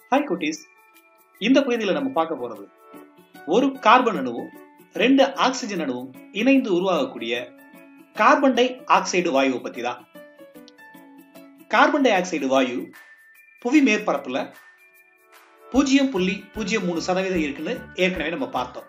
hi குட்டீஸ் இந்த பகுதியில் நம்ம பார்க்க போறது ஒரு கார்பன் அணுவும் ரெண்டு ஆக்சிஜன் அணுவும் இணைந்து உருவாகக்கூடிய கார்பன் டை ஆக்சைடு வாயுவை பத்தி தான் கார்பன் டை ஆக்சைடு வாயு புவி மேற்பரப்புல பூஜ்ஜியம் புள்ளி பூஜ்ஜியம் மூணு சதவீதம் இருக்குன்னு ஏற்கனவே நம்ம பார்த்தோம்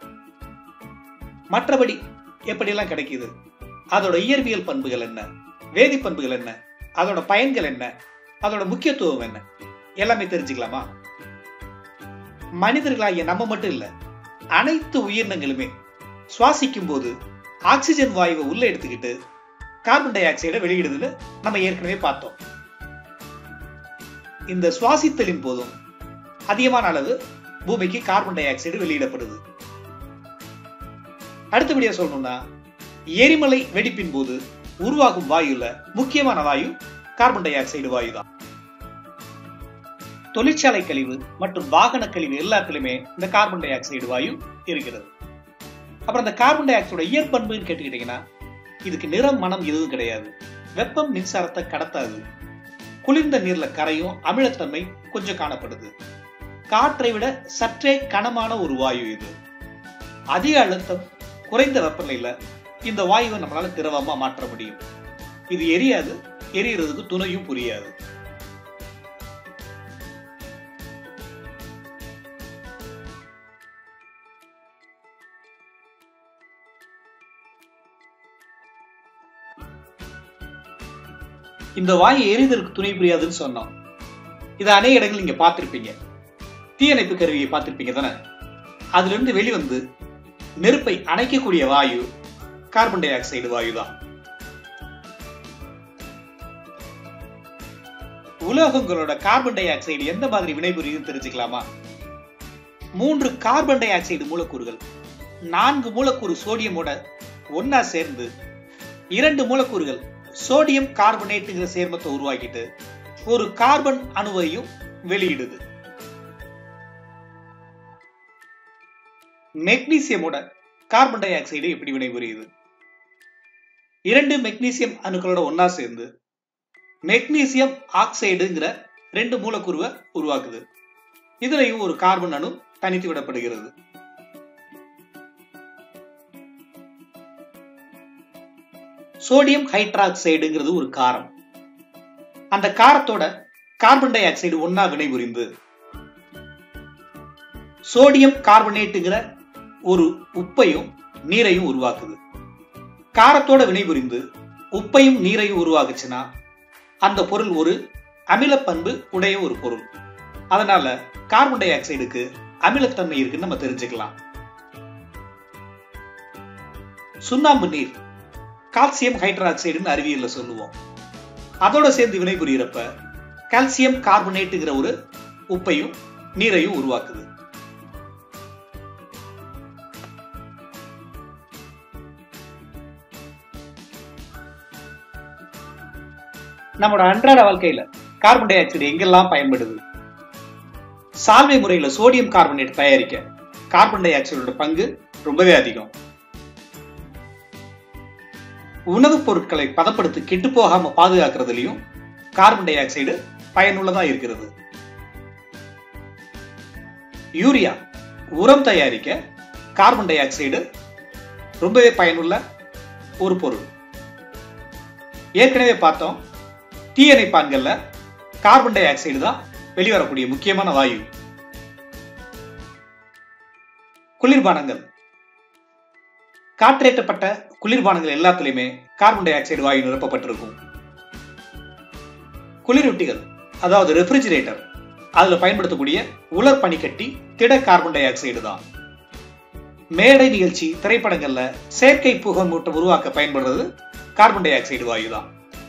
மற்றபடி எப்படியெல்லாம் கிடைக்குது அதோட இயற்பியல் பண்புகள் என்ன வேதி பண்புகள் என்ன அதோட பயன்கள் என்ன அதோட முக்கியத்துவம் என்ன எல்லாமே தெரிஞ்சுக்கலாமா மனிதர்களாகிய நம்ம மட்டும் இல்ல அனைத்து உயிரினங்களுமே சுவாசிக்கும் போது ஆக்சிஜன் வாயுவை உள்ள எடுத்துக்கிட்டு கார்பன் டை ஆக்சைடை வெளியிடுதுன்னு நம்ம ஏற்கனவே பார்த்தோம் இந்த சுவாசித்தலின் போதும் அதிகமான அளவு பூமிக்கு கார்பன் டை ஆக்சைடு வெளியிடப்படுது அடுத்தபடியா சொல்லணும்னா எரிமலை வெடிப்பின் போது உருவாகும் வாயுல முக்கியமான வாயு கார்பன் டை ஆக்சைடு வாயு தான் தொழிற்சாலை கழிவு மற்றும் வாகன கழிவு எல்லாத்துலயுமே இந்த கார்பன் டை ஆக்சைடு வாயு இருக்கிறது அப்புறம் இந்த கார்பன் டை ஆக்சைடோட இயற்பண்புன்னு கேட்டுக்கிட்டீங்கன்னா இதுக்கு நிறம் மனம் எதுவும் கிடையாது வெப்பம் மின்சாரத்தை கடத்தாது குளிர்ந்த நீர்ல கரையும் அமிலத்தன்மை கொஞ்சம் காணப்படுது காற்றை விட சற்றே கனமான ஒரு வாயு இது அதிக அழுத்தம் குறைந்த வெப்பநிலையில இந்த வாயுவை நம்மளால திரவமா மாற்ற முடியும் இது எரியாது எரியறதுக்கு துணையும் புரியாது இந்த வாயு எரிதலுக்கு துணை புரியாதுன்னு சொன்னோம் இதை அநேக இடங்கள் நீங்க பார்த்திருப்பீங்க தீயணைப்பு கருவியை பார்த்திருப்பீங்க தானே அதுல இருந்து வெளிவந்து நெருப்பை அணைக்கக்கூடிய வாயு கார்பன் டை ஆக்சைடு வாயு தான் உலோகங்களோட கார்பன் டை ஆக்சைடு எந்த மாதிரி வினைபுரியுதுன்னு தெரிஞ்சுக்கலாமா மூன்று கார்பன் டை ஆக்சைடு மூலக்கூறுகள் நான்கு மூலக்கூறு சோடியமோட ஒன்னா சேர்ந்து இரண்டு மூலக்கூறுகள் சோடியம் கார்பனேட்டுங்கிற சேர்மத்தை உருவாக்கிட்டு ஒரு கார்பன் அணுவையும் வெளியிடுது மெக்னீசியமோட கார்பன் டை ஆக்சைடு எப்படி வினைபுரியுது இரண்டு மெக்னீசியம் அணுக்களோட ஒன்னா சேர்ந்து மெக்னீசியம் ஆக்சைடுங்கிற ரெண்டு மூலக்கூறுவை உருவாக்குது இதுலயும் ஒரு கார்பன் அணு தனித்து விடப்படுகிறது சோடியம் ஹைட்ராக்சைடுங்கிறது ஒரு காரம் அந்த காரத்தோட கார்பன் டை ஆக்சைடு ஒன்னா வினைபுரிந்து சோடியம் கார்பனேட்டுங்கிற ஒரு உப்பையும் நீரையும் உருவாக்குது காரத்தோட வினைபுரிந்து உப்பையும் நீரையும் உருவாக்குச்சுன்னா அந்த பொருள் ஒரு அமிலப்பண்பு உடைய ஒரு பொருள் அதனால கார்பன் டை ஆக்சைடுக்கு அமிலத்தன்மை இருக்குன்னு நம்ம தெரிஞ்சுக்கலாம் சுண்ணாம்பு நீர் கால்சியம் ஹைட்ராக்சைடுன்னு அறிவியல்ல சொல்லுவோம் அதோட சேர்ந்து வினைபுரியறப்ப கால்சியம் கார்பனேட்டுங்கிற ஒரு உப்பையும் நீரையும் உருவாக்குது நம்மளோட அன்றாட வாழ்க்கையில கார்பன் டை ஆக்சைடு எங்கெல்லாம் பயன்படுது சால்வை முறையில சோடியம் கார்பனேட் தயாரிக்க கார்பன் டை ஆக்சைடோட பங்கு ரொம்பவே அதிகம் உணவுப் பொருட்களை பதப்படுத்தி கெட்டு போகாம பாதுகாக்கிறதுலயும் கார்பன் டை ஆக்சைடு பயனுள்ளதா இருக்கிறது யூரியா உரம் தயாரிக்க கார்பன் டை ஆக்சைடு ரொம்பவே பயனுள்ள ஒரு பொருள் ஏற்கனவே பார்த்தோம் தீயணைப்பான்கள்ல கார்பன் டை ஆக்சைடு தான் வெளிவரக்கூடிய முக்கியமான வாயு குளிர்பானங்கள் காற்றேற்றப்பட்ட குளிர்பானங்கள் எல்லாத்துலயுமே கார்பன் டை ஆக்சைடு வாயு நிரப்பப்பட்டிருக்கும் குளிரூட்டிகள் அதாவது ரெஃப்ரிஜிரேட்டர் அதுல பயன்படுத்தக்கூடிய உலர் பனிக்கட்டி திட கார்பன் டை ஆக்சைடு தான் மேடை நிகழ்ச்சி திரைப்படங்கள்ல செயற்கை புகமூட்டம் உருவாக்க பயன்படுறது கார்பன் டை ஆக்சைடு வாயு தான்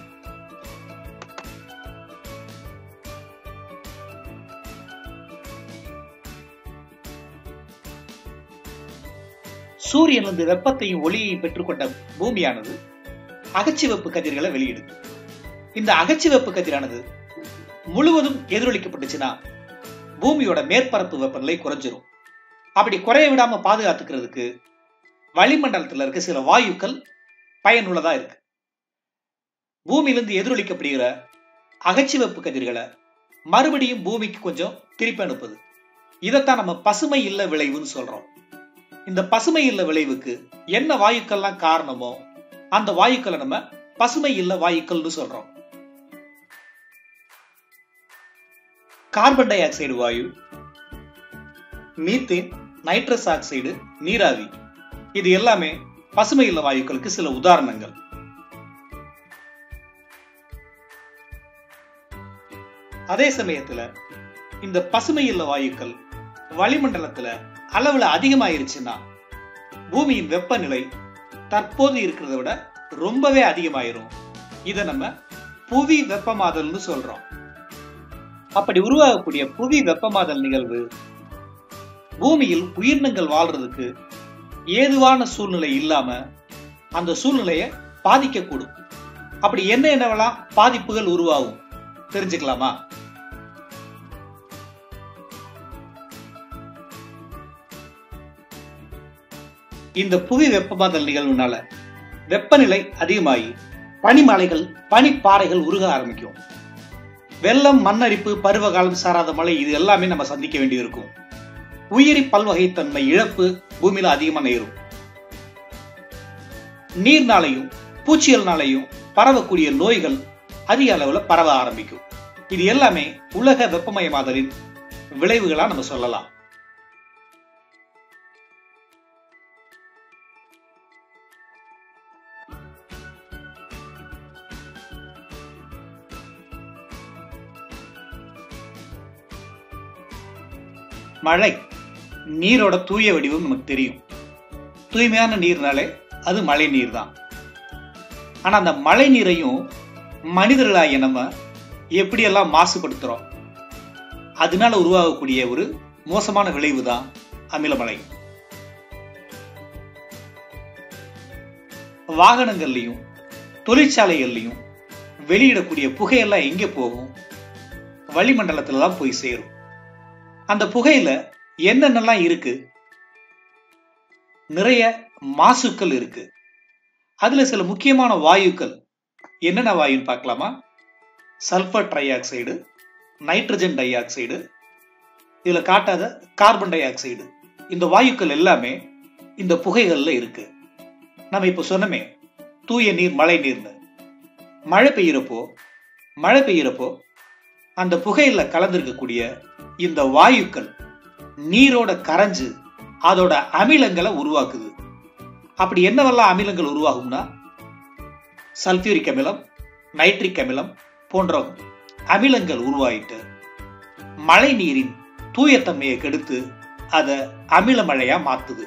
சூரியனிலிருந்து வெப்பத்தையும் ஒளியையும் பெற்றுக்கொண்ட பூமியானது அகச்சிவப்பு கதிர்களை வெளியிடுது இந்த அகச்சிவப்பு கதிரானது முழுவதும் எதிரொலிக்கப்பட்டுச்சுன்னா பூமியோட மேற்பரப்பு வெப்பநிலை குறைஞ்சிரும் அப்படி குறைய விடாம பாதுகாத்துக்கிறதுக்கு வளிமண்டலத்துல இருக்க சில வாயுக்கள் பயனுள்ளதா இருக்கு பூமியிலிருந்து எதிரொலிக்கப்படுகிற அகச்சிவப்பு கதிர்களை மறுபடியும் பூமிக்கு கொஞ்சம் திருப்பி அனுப்புது இதைத்தான் நம்ம பசுமை இல்ல விளைவுன்னு சொல்றோம் இந்த பசுமை இல்ல விளைவுக்கு என்ன வாயுக்கள்லாம் காரணமோ அந்த வாயுக்களை நம்ம பசுமை இல்ல வாயுக்கள்னு சொல்றோம் கார்பன் டை ஆக்சைடு வாயு மீத்தேன் நைட்ரஸ் ஆக்சைடு நீராவி இது எல்லாமே பசுமை இல்ல வாயுக்களுக்கு சில உதாரணங்கள் அதே சமயத்துல இந்த பசுமை இல்ல வாயுக்கள் வளிமண்டலத்துல அளவுல அதிகமாயிருச்சுன்னா பூமியின் வெப்பநிலை தற்போது இருக்கிறத விட ரொம்பவே அதிகமாயிரும் இத நம்ம புவி வெப்பமாதல்னு சொல்றோம் அப்படி உருவாகக்கூடிய புவி வெப்பமாதல் நிகழ்வு பூமியில் உயிரினங்கள் வாழ்றதுக்கு ஏதுவான சூழ்நிலை இல்லாம அந்த சூழ்நிலையை பாதிக்கக்கூடும் அப்படி என்ன என்னவெல்லாம் பாதிப்புகள் உருவாகும் தெரிஞ்சுக்கலாமா இந்த புவி வெப்பமாதல் நிகழ்வுனால வெப்பநிலை அதிகமாகி பனிமலைகள் பனிப்பாறைகள் உருக ஆரம்பிக்கும் வெள்ளம் மண்ணரிப்பு பருவகாலம் சாராத மழை இது எல்லாமே நம்ம சந்திக்க வேண்டியிருக்கும் உயிரி பல்வகைத்தன்மை இழப்பு பூமியில அதிகமா நேரும் நீர்னாலையும் பூச்சிகள்னாலையும் பரவக்கூடிய நோய்கள் அதிக அளவுல பரவ ஆரம்பிக்கும் இது எல்லாமே உலக வெப்பமயமாதலின் விளைவுகளா நம்ம சொல்லலாம் மழை நீரோட தூய வடிவம் நமக்கு தெரியும் தூய்மையான நீர்னாலே அது மழை நீர் தான் ஆனா அந்த மழை நீரையும் மனிதர்களாகிய நம்ம எப்படியெல்லாம் மாசுபடுத்துறோம் அதனால உருவாகக்கூடிய ஒரு மோசமான விளைவு தான் அமிலமழை வாகனங்கள்லையும் தொழிற்சாலைகள்லையும் வெளியிடக்கூடிய புகையெல்லாம் எங்க போகும் வளிமண்டலத்துல தான் போய் சேரும் அந்த புகையில என்னென்னலாம் இருக்கு நிறைய மாசுக்கள் இருக்கு அதுல சில முக்கியமான வாயுக்கள் என்னென்ன வாயுன்னு பார்க்கலாமா sulphur trioxide nitrogen dioxide இதுல காட்டாத கார்பன் டை ஆக்சைடு இந்த வாயுக்கள் எல்லாமே இந்த புகைகள்ல இருக்கு நம்ம இப்ப சொன்னமே தூய நீர் மழை நீர்னு மழை பெய்யறப்போ மழை பெய்யறப்போ அந்த புகையில கலந்திருக்கக்கூடிய இந்த வாயுக்கள் நீரோட கரைஞ்சு அதோட அமிலங்களை உருவாக்குது அப்படி என்னவெல்லாம் அமிலங்கள் உருவாகும்னா சல்பியூரிக் அமிலம் நைட்ரிக் அமிலம் போன்ற அமிலங்கள் உருவாயிட்டு மழை நீரின் தூயத்தன்மையை கெடுத்து அதை அமில மழையா மாத்துது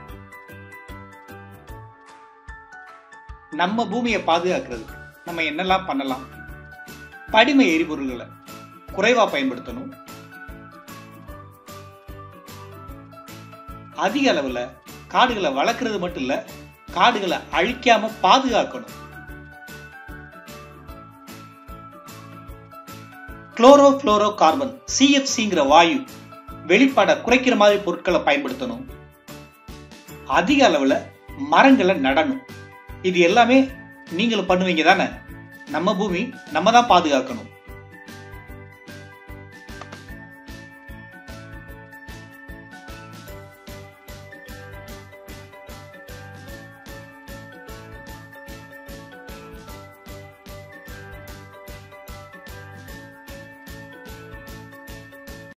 நம்ம பூமியை பாதுகாக்கிறதுக்கு நம்ம என்னெல்லாம் பண்ணலாம் படிம எரிபொருள்களை குறைவா பயன்படுத்தணும் அதிக அளவுல காடுகளை வளர்க்கறது மட்டும் இல்ல காடுகளை அழிக்காம பாதுகாக்கணும் குளோரோ புளோரோ கார்பன் சிஎஃப்சிங்கிற வாயு வெளிப்பாட குறைக்கிற மாதிரி பொருட்களை பயன்படுத்தணும் அதிக அளவுல மரங்களை நடணும் இது எல்லாமே நீங்களும் பண்ணுவீங்க தானே நம்ம பூமி நம்ம தான் பாதுகாக்கணும்